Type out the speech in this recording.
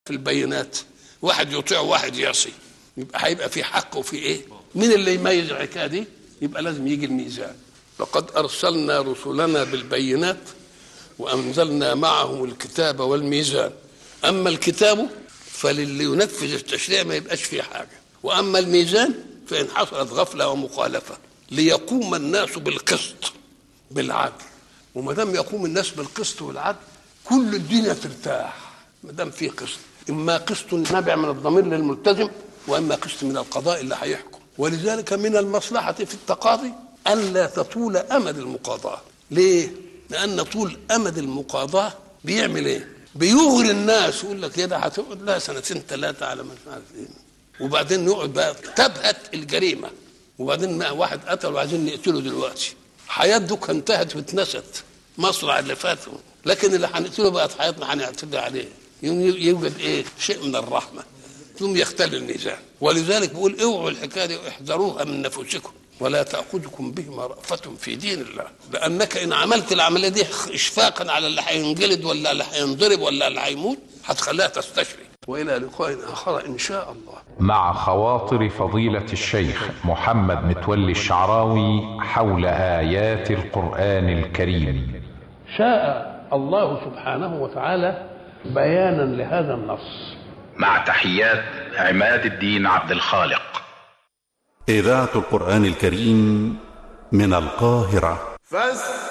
في البينات واحد يطيع وواحد يعصي يبقى هيبقى في حق وفي ايه مين اللي يميز الحكايه دي يبقى لازم يجي الميزان لقد ارسلنا رسلنا بالبينات وانزلنا معهم الكتاب والميزان اما الكتاب فللي ينفذ التشريع ما يبقاش فيه حاجه واما الميزان فان حصلت غفله ومخالفه ليقوم الناس بالقسط بالعدل وما دام يقوم الناس بالقسط والعدل كل الدنيا ترتاح ما دام في قسط اما قسط نابع من الضمير للملتزم واما قسط من القضاء اللي هيحكم ولذلك من المصلحه في التقاضي الا تطول امد المقاضاه ليه لان طول امد المقاضاه بيعمل ايه بيغري الناس يقول لك يا ده هتقعد لها سنتين ثلاثه على مش عارف ايه وبعدين يقعد بقى تبهت الجريمه وبعدين ما واحد قتل وعايزين نقتله دلوقتي حياه دوك انتهت واتنست مصرع اللي فات لكن اللي هنقتله بقت حياتنا هنعتدي عليه يوجد ايه شيء من الرحمه ثم يختل الميزان ولذلك بيقول اوعوا الحكايه دي احذروها من نفوسكم ولا تاخذكم بهما رأفة في دين الله لانك ان عملت العمليه دي اشفاقا على اللي هينجلد ولا اللي هينضرب ولا اللي هيموت هتخليها تستشري والى لقاء اخر ان شاء الله مع خواطر فضيلة الشيخ محمد متولي الشعراوي حول آيات القرآن الكريم شاء الله سبحانه وتعالى بيانا لهذا النص مع تحيات عماد الدين عبد الخالق إذاعة القرآن الكريم من القاهرة فاستمعوا